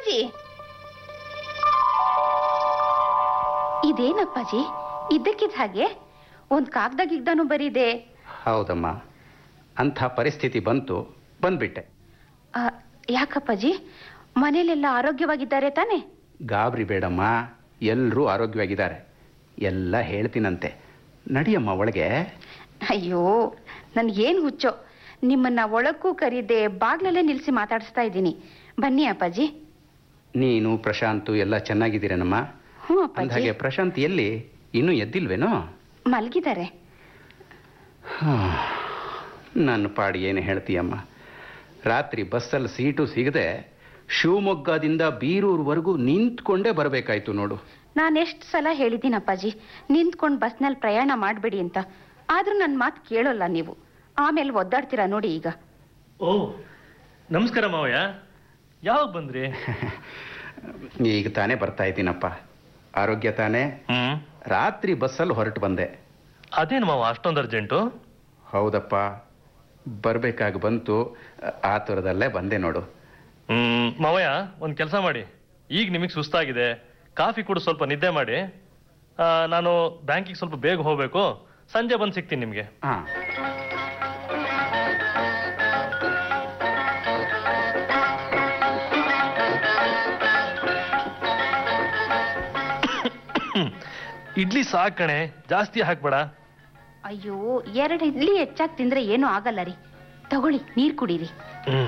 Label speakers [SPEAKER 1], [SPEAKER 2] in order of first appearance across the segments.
[SPEAKER 1] ಅಪ್ಪಾಜಿ ಇದೇನಪ್ಪಾಜಿ ಇದ್ದಕ್ಕಿದ್ದ ಹಾಗೆ ಒಂದ್ ಕಾಗ್ದ ಗಿಗ್ದನು ಬರೀದೆ
[SPEAKER 2] ಹೌದಮ್ಮ ಅಂಥ ಪರಿಸ್ಥಿತಿ ಬಂತು ಬಂದ್ಬಿಟ್ಟೆ
[SPEAKER 1] ಆ, ಯಾಕಪ್ಪಾಜಿ ಮನೇಲೆಲ್ಲ ಆರೋಗ್ಯವಾಗಿದ್ದಾರೆ ತಾನೆ
[SPEAKER 2] ಗಾಬರಿ ಬೇಡಮ್ಮ ಎಲ್ಲರೂ ಆರೋಗ್ಯವಾಗಿದ್ದಾರೆ ಎಲ್ಲ ಹೇಳ್ತೀನಂತೆ ನಡಿಯಮ್ಮ ಒಳಗೆ
[SPEAKER 1] ಅಯ್ಯೋ ನನ್ಗೇನ್ ಹುಚ್ಚೋ ನಿಮ್ಮನ್ನ ಒಳಕ್ಕೂ ಕರೀದೆ ಬಾಗ್ಲಲ್ಲೇ ನಿಲ್ಸಿ ಮಾತಾಡಿಸ್ತಾ ಇದ್ದೀನಿ ಬನ್ನಿ ಅಪ್ಪಾಜಿ
[SPEAKER 2] ನೀನು ಪ್ರಶಾಂತು ಎಲ್ಲ ಚೆನ್ನಾಗಿದ್ದೀರೇನಮ್ಮ
[SPEAKER 1] ಹ್ಞೂ ಅಪ್ಪಾಜಿ
[SPEAKER 2] ಅಂದ್ಹಾಗೆ ಪ್ರಶಾಂತ್ ಎಲ್ಲಿ ಇನ್ನೂ ಎದ್ದಿಲ್ವೇನೋ
[SPEAKER 1] ಮಲ್ಗಿದ್ದಾರೆ
[SPEAKER 2] ನನ್ನ ಪಾಡಿ ಏನು ಹೇಳ್ತೀಯಮ್ಮ ರಾತ್ರಿ ಬಸ್ಸಲ್ಲಿ ಸೀಟು ಸಿಗದೆ ಶಿವಮೊಗ್ಗದಿಂದ ಬೀರೂರ್ವರೆಗೂ ನಿಂತ್ಕೊಂಡೇ ಬರಬೇಕಾಯ್ತು ನೋಡು
[SPEAKER 1] ನಾನು ಎಷ್ಟು ಸಲ ಹೇಳಿದ್ದೀನಿ ಅಪ್ಪಾಜಿ ನಿಂತ್ಕೊಂಡು ಬಸ್ನಲ್ಲಿ ಪ್ರಯಾಣ ಮಾಡಬೇಡಿ ಅಂತ ಆದ್ರೂ ನನ್ನ ಮಾತು ಕೇಳೋಲ್ಲ ನೀವು ಆಮೇಲೆ ಒದ್ದಾಡ್ತೀರಾ ನೋಡಿ ಈಗ
[SPEAKER 3] ಓ ನಮಸ್ಕಾರ ಮಾವಯ್ಯ ಯಾವಾಗ ಬಂದ್ರಿ
[SPEAKER 2] ಈಗ ತಾನೇ ಬರ್ತಾ ಇದ್ದೀನಪ್ಪ ಆರೋಗ್ಯ ತಾನೇ
[SPEAKER 3] ಹ್ಮ್
[SPEAKER 2] ರಾತ್ರಿ ಬಸ್ಸಲ್ಲಿ ಹೊರಟು ಬಂದೆ
[SPEAKER 3] ಅದೇನು ಮಾವ ಅಷ್ಟೊಂದು ಅರ್ಜೆಂಟು
[SPEAKER 2] ಹೌದಪ್ಪ ಬರ್ಬೇಕಾಗಿ ಬಂತು ಆ ಥರದಲ್ಲೇ ಬಂದೆ ನೋಡು
[SPEAKER 3] ಹ್ಮ್ ಮಾವಯ್ಯ ಒಂದ್ ಕೆಲಸ ಮಾಡಿ ಈಗ ನಿಮಗೆ ಸುಸ್ತಾಗಿದೆ ಕಾಫಿ ಕೂಡ ಸ್ವಲ್ಪ ನಿದ್ದೆ ಮಾಡಿ ಆ, ನಾನು ಬ್ಯಾಂಕಿಗೆ ಸ್ವಲ್ಪ ಬೇಗ ಹೋಗ್ಬೇಕು ಸಂಜೆ ಬಂದು ಸಿಗ್ತೀನಿ ನಿಮಗೆ
[SPEAKER 2] ಹಾಂ
[SPEAKER 3] ಇಡ್ಲಿ ಸಾಕ್ ಕಣೆ ಜಾಸ್ತಿ ಹಾಕ್ಬೇಡ
[SPEAKER 1] ಅಯ್ಯೋ ಎರಡು ಇಡ್ಲಿ ಹೆಚ್ಚಾಗಿ ತಿಂದ್ರೆ ಏನೂ ಆಗಲ್ಲ ರೀ ತಗೊಳ್ಳಿ ನೀರ್ ಕುಡೀರಿ
[SPEAKER 3] ಹ್ಮ್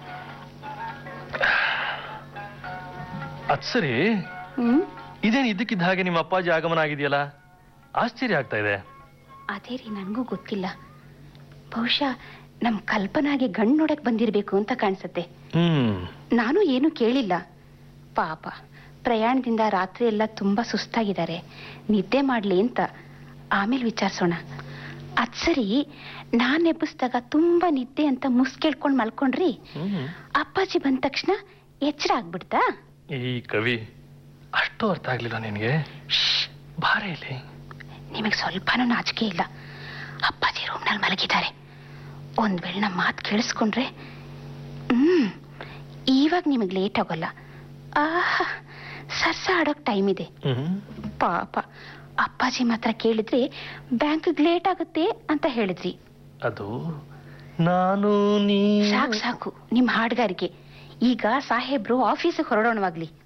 [SPEAKER 3] ಅದ್ ಸರಿ
[SPEAKER 1] ಹ್ಮ್
[SPEAKER 3] ಇದೇನು ಇದ್ದಕ್ಕಿದ್ದ ಹಾಗೆ ನಿಮ್ಮ ಅಪ್ಪಾಜಿ ಆಗಮನ ಆಗಿದೆಯಲ್ಲ ಆಶ್ಚರ್ಯ ಆಗ್ತಾ ಇದೆ
[SPEAKER 1] ಅದೇ ರೀ ನನಗೂ ಗೊತ್ತಿಲ್ಲ ಬಹುಶಃ ನಮ್ ಕಲ್ಪನಾಗೆ ಗಂಡ್ ನೋಡಕ್ ಬಂದಿರ್ಬೇಕು ಅಂತ ಕಾಣಿಸತ್ತೆ
[SPEAKER 3] ಹ್ಮ್
[SPEAKER 1] ನಾನು ಏನು ಕೇಳಿಲ್ಲ ಪಾಪ ಪ್ರಯಾಣದಿಂದ ರಾತ್ರಿ ಎಲ್ಲ ತುಂಬಾ ಸುಸ್ತಾಗಿದ್ದಾರೆ ನಿದ್ದೆ ಮಾಡ್ಲಿ ಅಂತ ಆಮೇಲೆ ವಿಚಾರಿಸೋಣ ಅದ್ ಸರಿ ನಾನ್ ಎಬ್ಬಿಸ್ದಾಗ ತುಂಬಾ ನಿದ್ದೆ ಅಂತ ಮುಸ್ ಕೇಳ್ಕೊಂಡ್ ಮಲ್ಕೊಂಡ್ರಿ
[SPEAKER 3] ಹ್ಮ್
[SPEAKER 1] ಅಪ್ಪಾಜಿ ಬಂದ ತಕ್ಷಣ ಎಚ್ಚರ ಆಗ್ಬಿಡ್ತಾ
[SPEAKER 3] ಈ ಕವಿ ಅಷ್ಟು ಅರ್ಥ ಆಗ್ಲಿಲ್ಲ ನಿನಗೆ ಬಾರೆ ಇಲ್ಲಿ
[SPEAKER 1] ನಿಮಗೆ ಸ್ವಲ್ಪನೂ ನಾಚಿಕೆ ಇಲ್ಲ ಅಪ್ಪಾಜಿ ರೂಮ್ನಲ್ಲಿ ಮಲಗಿದ್ದಾರೆ ಒಂದ್ ವೇಳೆ ನಮ್ಮ ಮಾತು ಕೇಳಿಸ್ಕೊಂಡ್ರೆ ಹ್ಮ್ ಇವಾಗ ನಿಮಗೆ ಲೇಟ್ ಆಗೋಲ್ಲ ಆಹಾ ಸರ್ಸ ಆಡೋಕ್ ಟೈಮ್ ಇದೆ
[SPEAKER 3] ಹ್ಮ್
[SPEAKER 1] ಪಾಪ ಅಪ್ಪಾಜಿ ಮಾತ್ರ ಕೇಳಿದ್ರೆ ಬ್ಯಾಂಕ್ಗೆ ಲೇಟ್ ಆಗುತ್ತೆ ಅಂತ ಹೇಳಿದ್ರಿ
[SPEAKER 3] ಅದು ನಾನು ನೀ
[SPEAKER 1] ಸಾಕು ಸಾಕು ನಿಮ್ ಹಾಡ್ಗಾರಿಕೆ ಈಗ ಸಾಹೇಬ್ರು ಆಫೀಸಿಗೆ ಹೊರಡೋಣವಾಗ್ಲಿ